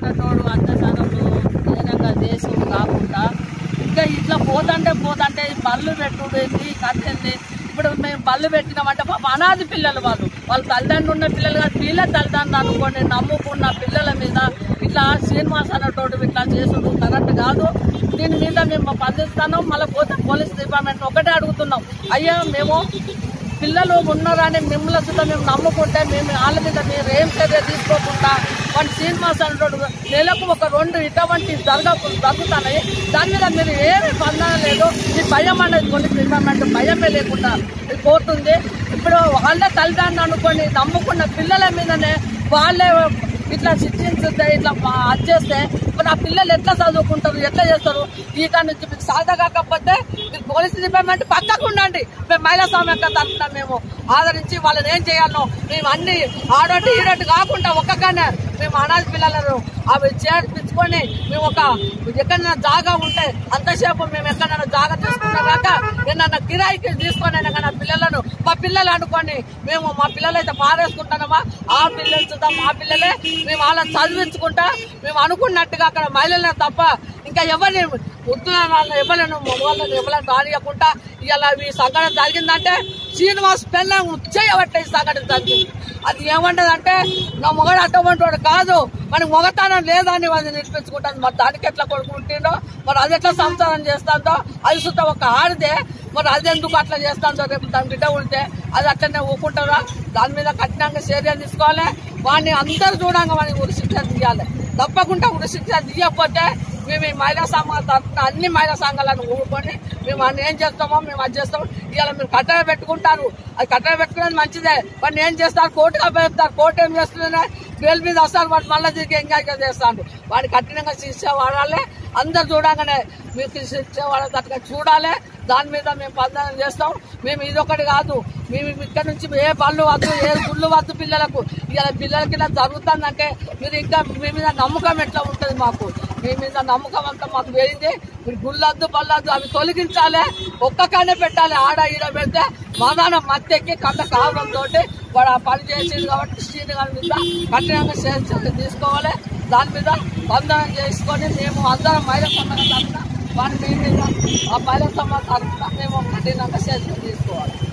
అనేటోడు అత్యాచారంలో ధైర్యంగా దేశం కాకుండా ఇంకా ఇట్లా పోతంటే పోతంటే ఈ బళ్ళు పెట్టుడు ఏంది కథ ఏంది ఇప్పుడు మేము బళ్ళు పెట్టినామంటే పాప అనాథి పిల్లలు వాళ్ళు వాళ్ళ తల్లిదండ్రులు ఉన్న పిల్లలు కాదు వీళ్ళ తల్లిదండ్రులు అనుకోండి నమ్ముకున్న పిల్లల మీద ఇట్లా శ్రీనివాస్ అనేటోడు ఇట్లా చేసుడు కరెక్ట్ కాదు దీని మీద మేము స్పందిస్తాను మళ్ళీ పోతే పోలీస్ డిపార్ట్మెంట్ ఒకటే అడుగుతున్నాం అయ్యా మేము పిల్లలు ఉన్నారని మిమ్మల్ని సుద్ధా మేము నమ్ముకుంటే మేము వాళ్ళ మీద మీరు ఏం చర్య తీసుకోకుండా వాటి శ్రీనివాస్ అనేటోడు నెలకు ఒక రెండు ఇటువంటి జరగ జరుగుతున్నాయి దాని మీద మీరు ఏమి స్పందన లేదు మీ భయం అనేది కొన్ని డిపార్ట్మెంట్ భయమే లేకుండా ఇది పోతుంది ఇప్పుడు వాళ్ళే తల్లిదండ్రులు అనుకోని నమ్ముకున్న పిల్లల మీదనే వాళ్ళే ఇట్లా శిక్షించుతే ఇట్లా అది చేస్తే మరి ఆ పిల్లలు ఎట్లా చదువుకుంటారు ఎట్లా చేస్తారు ఈ కాడ నుంచి మీకు సాధ కాకపోతే మీరు పోలీస్ డిపార్ట్మెంట్ పక్కకు ఉండండి మేము మహిళా సమాఖ్య తరఫున మేము ఆదరించి వాళ్ళని ఏం చేయాలో మేము అన్ని ఆడోటి ఈడోటి కాకుండా ఒక్కగానే మేము అనాథ పిల్లలను అవి చేర్పించుకొని మేము ఒక ఎక్కడైనా జాగా ఉంటే అంతసేపు మేము ఎక్కడైనా జాగా తీసుకున్నా కాక ఏమన్నా కిరాయికి తీసుకొని అయినా కానీ ఆ పిల్లలను మా పిల్లలు అనుకోని మేము మా పిల్లలు అయితే పారేసుకుంటామా ఆ పిల్లలు చూద్దాం మా పిల్లలే మేము వాళ్ళని చదివించుకుంటా మేము అనుకున్నట్టుగా అక్కడ మహిళలే తప్ప ఇంకా ఎవరిని వృద్ధుల వాళ్ళని ఎవరిని మగవాళ్ళని ఎవరిని రానియకుండా ఇలా ఈ సంఘటన జరిగిందంటే శ్రీనివాస్ పెళ్ళ చేయబట్టే ఈ సంఘటన జరిగింది అది ఏమంటదంటే నా మొగడు అటువంటి వాడు కాదు మన మొగతనం లేదని అది నిలిపించుకుంటాను మరి దానికి ఎట్లా కొడుకుంటుండో మరి అది ఎట్లా సంసారం చేస్తాందో అది సుత ఒక ఆడితే మరి అది ఎందుకు అట్లా చేస్తాందో రేపు దాని బిడ్డ ఉంటే అది అట్లనే ఊకుంటారా దాని మీద కఠినంగా చర్యలు తీసుకోవాలి వాడిని అందరు చూడంగా వాడిని ఉరి శిక్ష తీయాలి తప్పకుండా ఉరి శిక్ష తీయకపోతే మేము ఈ మహిళా సంఘాల తరఫున అన్ని మహిళా సంఘాలను ఊరుకొని మేము అన్ని ఏం చేస్తామో మేము అది చేస్తాం ఇవాళ మీరు కట్టెలు పెట్టుకుంటారు అది కట్టెలు పెట్టుకునేది మంచిదే వాడిని ఏం చేస్తారు కోర్టుగా పెడతారు కోర్టు ఏం చేస్తుందనే బెయిల్ మీద వస్తారు వాడు మళ్ళీ తిరిగి ఎంగేజ్ చేస్తాడు వాడిని కఠినంగా శిక్ష వాడాలి అందరు చూడగానే మీకు శిక్ష వాడేటట్టుగా చూడాలి దాని మీద మేము పందనం చేస్తాం మేము ఇదొకటి కాదు మేము ఇక్కడ నుంచి ఏ పళ్ళు వద్దు ఏ గుళ్ళు వద్దు పిల్లలకు ఇలా పిల్లలకి ఇలా జరుగుతుందంటే మీరు ఇంకా మీ మీద నమ్మకం ఎట్లా ఉంటుంది మాకు మీ మీద నమ్మకం అంతా మాకు వేయింది మీరు గుళ్ళొద్దు పళ్ళొద్దు అవి తొలగించాలి ఒక్కకానే పెట్టాలి ఆడ ఈడ పెడితే మదానం మత్తెక్కి కంట కావడంతో వాడు ఆ పని చేసింది కాబట్టి శ్రీని గారి మీద కఠినంగా చర్యలు తీసుకోవాలి దాని మీద బంధనం చేసుకొని మేము అందరం మహిళా సంఘం తరఫున వారి మీ మీద ఆ మహిళా సంఘం తరఫున మేము కఠినంగా చర్యలు తీసుకోవాలి